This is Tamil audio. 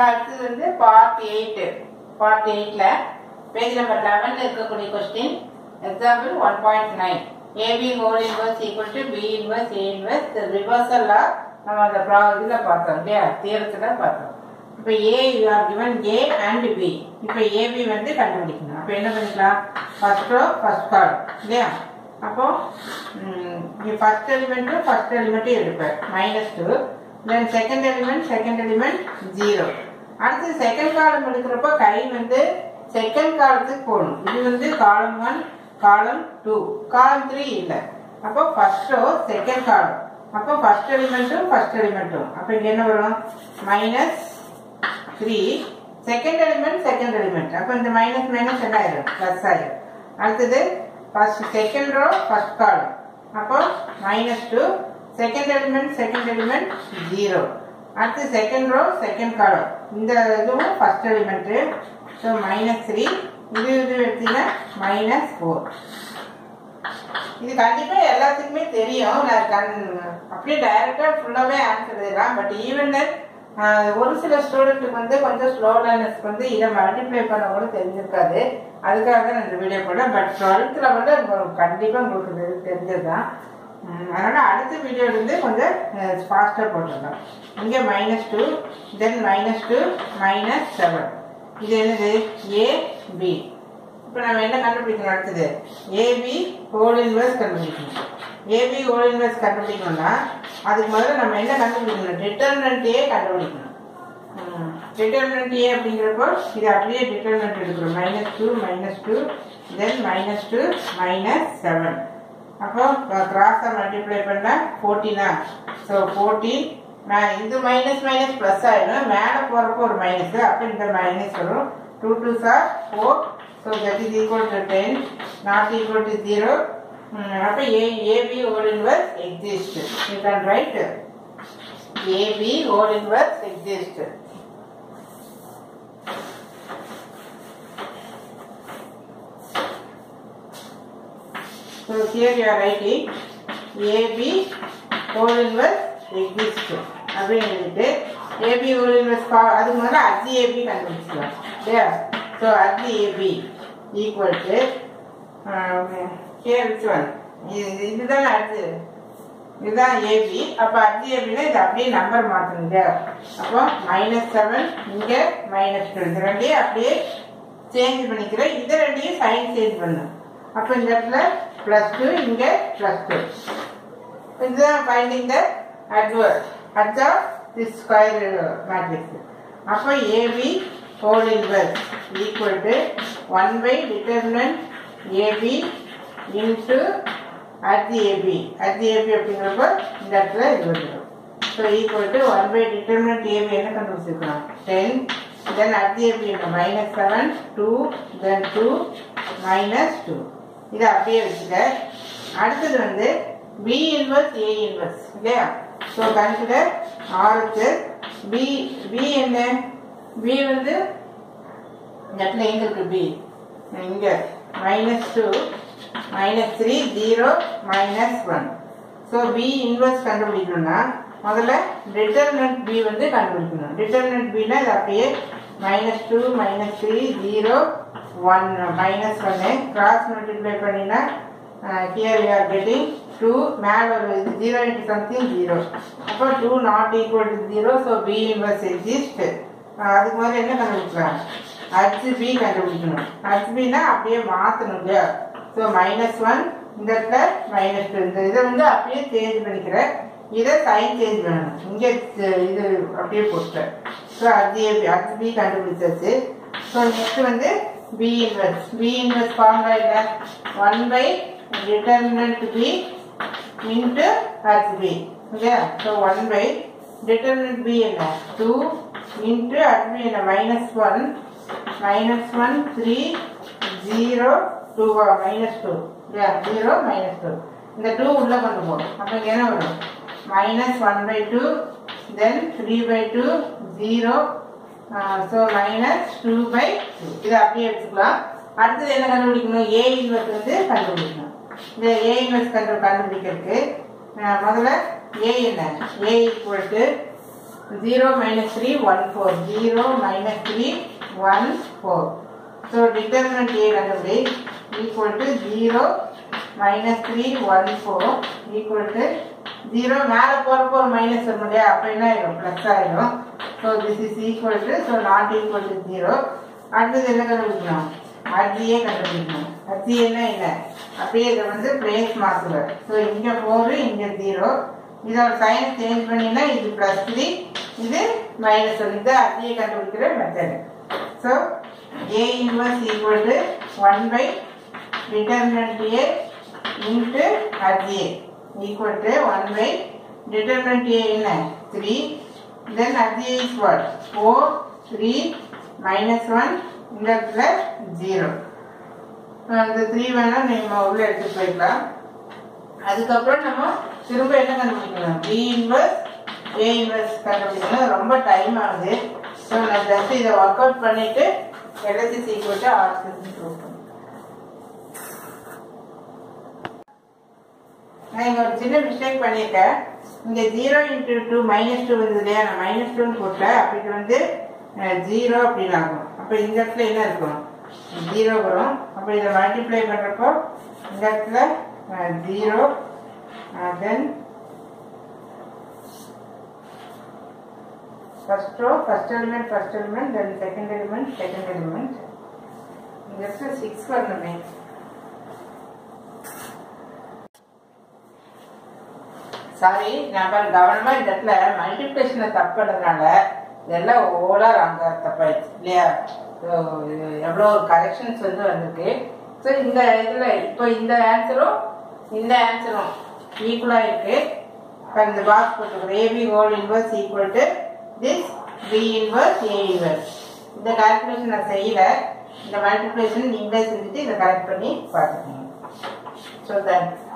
அடுத்தது வந்து பார்ட் எயிட் பார்ட் எயிட்ல பேஜ் நம்பர் லெவன்ல இருக்கக்கூடிய question example one point nine AB whole inverse equal to B inverse A inverse ரிவர்சல்ல நம்ம அந்த ப்ரா இதில் பார்த்தோம் இல்லையா தீரத்தில் பார்த்தோம் இப்போ uh you are given A and B இப்போ ஏபி வந்து கண்டுபிடிக்கணும் அப்போ என்ன பண்ணிக்கலாம் ஃபர்ஸ்ட் ரோ ஃபர்ஸ்ட் கார்டு இல்லையா அப்போ ஃபர்ஸ்ட் எலிமெண்ட்டும் ஃபர்ஸ்ட் எலிமெண்ட்டும் எடுப்பேன் minus two then second element second element zero அடுத்து செகண்ட் காலம் எடுக்கிறப்போ கை வந்து செகண்ட் காலத்துக்கு போகணும் இது வந்து காலம் ஒன் காலம் டூ காலம் த்ரீ இல்லை அப்போ ஃபர்ஸ்ட் ரோ செகண்ட் காலம் அப்போ ஃபர்ஸ்ட் எலிமெண்ட்டும் ஃபர்ஸ்ட் எலிமெண்ட்டும் அப்போ இங்கே என்ன வரும் minus three second element second element அப்போ இந்த மைனஸ் மைனஸ் என்ன ஆயிரும் ப்ளஸ் ஆயிரும் அடுத்தது first second row first column அப்போ minus two second element second element zero அடுத்து செகண்ட் ரோ செகண்ட் காலம் இந்த இதுவும் first element so minus three இது இது எடுத்தீங்கன்னா மைனஸ் ஃபோர் இது கண்டிப்பா எல்லாத்துக்குமே தெரியும் நான் கண் அப்படியே டைரக்டா ஃபுல்லாவே ஆன்சர் எழுதலாம் பட் ஈவன் ஒரு சில ஸ்டூடெண்ட்டுக்கு வந்து கொஞ்சம் ஸ்லோ லேர்னர்ஸ்க்கு வந்து இதை மல்டிப்ளை பண்ண கூட தெரிஞ்சிருக்காது அதுக்காக தான் நான் இந்த வீடியோ போட்டேன் பட் டுவெல்த்தில் வந்து உங்களுக்கு கண்டிப்பாக உங்களுக்கு இது தெரிஞ்சதுதான் உம், அதனால அடுத்த வீடியோ வந்து கொஞ்சம் ஃபாஸ்ட்டாக போட்டுருந்தோம் இங்கே minus two then minus two minus seven இது என்னது ஏ பி இப்போ நம்ம என்ன கண்டுபிடிக்கணும் அடுத்தது ஏபி ஹோல் இன்வெர்ஸ் கண்டுபிடிக்கணும் ஏபி ஹோல் இன்வெர்ஸ் கண்டுபிடிக்கணும்னா அதுக்கு முதல்ல நம்ம என்ன கண்டுபிடிக்கணும் டிட்டர்மினன்ட் ஏ கண்டுபிடிக்கணும் டிட்டர்மினன்ட் ஏ அப்படிங்கிறப்போ இது அப்படியே டிட்டர்மினன்ட் எடுக்கிறோம் minus two minus two then minus two minus seven அப்போ கிராஸாக மல்டிப்ளை பண்ணால் ஃபோர்டீனா ஸோ ஃபோர்டீன் இது மைனஸ் மைனஸ் ப்ளஸ் ஆயிடும் மேலே போகிறப்போ ஒரு மைனஸ் அப்போ இந்த மைனஸ் வரும் two two sir four so that is equal to ten not equal to zero அப்போ A AB whole inverse exist you can write AB whole inverse exist So here you are writing AB whole inverse exists அப்படின்னு எழுதிட்டு AB whole inverse பா- அதுக்கு முதல்ல அர்ஜி AB கண்டுபிடிச்சிக்கலாம் இல்லையா so adj AB equal to here which one இது இதுதான் அடுத்து இதுதான் ஏபி அப்போ அர்ஜி ஏபினா இது அப்படியே நம்பர் மாற்றணும் இல்லையா அப்போ மைனஸ் செவன் இங்கே மைனஸ் டூ இது ரெண்டையும் அப்படியே சேஞ்ச் பண்ணிக்கிறேன் இந்த ரெண்டையும் சைன் சேஞ்ச் பண்ணும் அப்போ இந்த இடத்துல ப்ளஸ் டூ இங்கே ப்ளஸ் டூ இதுதான் ஃபைண்டிங் த அட்வர் அட்ஜா திஸ் ஸ்கொயர் மேட்ரிக்ஸ் அப்போ AB whole inverse equal to one by determinant AB into adj AB adj AB அப்படிங்கிறப்ப இந்த இடத்துல இது வந்துடும் so equal to one by determinant AB என்ன கண்டுபிடிச்சிருக்கணும் ten then adj AB minus seven two then two minus two இதை அப்படியே வச்சுக்க அடுத்தது வந்து பி இன்வர்ஸ் ஏ இன்வர்ஸ் இல்லையா ஸோ கன்சிடர் ஆருக்கு பி பி என்ன பி வந்து இந்த இடத்துல எங்க இருக்கு பி இங்க minus two minus three zero minus one so B inverse கண்டுபிடிக்கணும்னா முதல்ல டிட்டர்மினன்ட் பி வந்து கண்டுபிடிக்கணும் டிட்டர்மினன்ட் பின்னா இது அப்படியே minus two minus three zero one minus ஒன்னு கிராஸ் மல்டிப்ளை பண்ணினா here you are getting two மேலே ஒரு இது ஜீரோ இன்ட்டு சம்திங் ஜீரோ அப்போ two not equal to zero so B inverse exist அதுக்கு முதல்ல என்ன கண்டுபிடிக்கலாம் ஹச் பி கண்டுபிடிக்கணும் ஹச் பின்னா அப்படியே மாற்றணும் இல்லையா ஸோ மைனஸ் ஒன் இந்த இடத்துல மைனஸ் டூ இந்த இதை வந்து அப்படியே சேஞ்ச் பண்ணிக்கிறேன் இதை சைன் சேஞ்ச் பண்ணணும் இங்கே இது அப்படியே போட்டேன் ஸோ ஹச்ஏபி ஹச் பி கண்டுபிடிச்சாச்சு ஸோ நெக்ஸ்ட் வந்து B inverse B inverse formula என்ன one by determinant B into adj B இல்லையா so one by determinant B என்ன டூ இன்ட்டு ஹச் பி என்ன minus one minus one three zero two minus two இல்லையா ஜீரோ மைனஸ் டூ இந்த டூ உள்ள கொண்டு போகும் அப்போ இங்க என்ன வரும் minus one by two then three by two zero so minus two by two இதை அப்படியே எடுத்துக்கலாம் அடுத்தது என்ன கண்டுபிடிக்கணும் ஏ இன்வெர்ஸ் வந்து கண்டுபிடிக்கணும் இந்த ஏ இன்வெர்ஸ் கண்டு கண்டுபிடிக்கிறதுக்கு அஹ், முதல்ல ஏ என்ன A equal to zero minus three one four zero minus three one four so determinant A கண்டுபிடி equal to zero minus three one four equal to zero மேலே போகிறப்போ ஒரு மைனஸ் வரும் இல்லையா அப்போ என்ன ஆயிடும் ப்ளஸ் ஆயிடும் so this is equal to so not equal to zero அடுத்தது என்ன கண்டுபிடிக்கணும் அர்ஜியே கண்டுபிடிக்கணும் அர்ஜியன்னா என்ன அப்படியே இதை வந்து பிளேஸ் மாற்றுவர் ஸோ இங்கே ஃபோரு இங்கே ஜீரோ இதோட சைன் சேஞ்ச் பண்ணினா இது ப்ளஸ் த்ரீ இது மைனஸ் ஒன் இது அர்ஜியை கண்டுபிடிக்கிற method so A inverse equal to one by determinant A into adj A equal to 1 by determinant A என்ன 3 then RGA is what 4 3 minus 1 இந்த இடத்துல 0 அந்த 3 வேணா நம்ம உள்ள எடுத்து போயிடலாம் அதுக்கப்புறம் நம்ம திரும்ப என்ன கண்டுபிடிக்கணும் பி இன்வர்ஸ் ஏ இன்வர்ஸ் கண்டுபிடிக்கணும் ரொம்ப டைம் ஆகுது ஸோ நான் ஜஸ்ட் இதை ஒர்க் அவுட் பண்ணிட்டு LHS equal to RHS prove பண்ணுறேன் நான் இங்கே ஒரு சின்ன மிஸ்டேக் பண்ணியிருக்கேன் இங்கே zero into two minus two வந்தது இல்லையா நான் மைனஸ் டூன்னு போட்டேன் அப்போ இது வந்து ஜீரோ அப்படின்னு ஆகும் அப்போ இந்த இடத்துல என்ன இருக்கும் ஜீரோ வரும் அப்போ இதை மல்டிப்ளை பண்ணுறப்போ இந்த இடத்துல zero then first row first element first element then second element second element இந்த இடத்துல சிக்ஸ் வரணுமே சாரி நான் பாரு கவனமா இந்த இடத்துல மல்டிப்ளேஷனை தப்பு பண்ணதுனால இதெல்லாம் ஓலார் அங்க தப்பாயிடுச்சு இல்லையா ஸோ எவ்வளோ கரெக்ஷன்ஸ் வந்து வந்திருக்கு ஸோ இந்த இதில் இப்போ இந்த ஆன்சரும் இந்த ஆன்சரும் ஈக்குவலாக இருக்கு இப்போ இந்த பாக்ஸ் போட்டுக்கிறோம் AB whole inverse equal to this B inverse A inverse இந்த கால்குலேஷன் நான் செய்யல இந்த மல்டிப்ளேஷன் நீங்களே செஞ்சுட்டு இதை கரெக்ட் பண்ணி பார்த்துக்கோங்க ஸோ தேங்க்ஸ்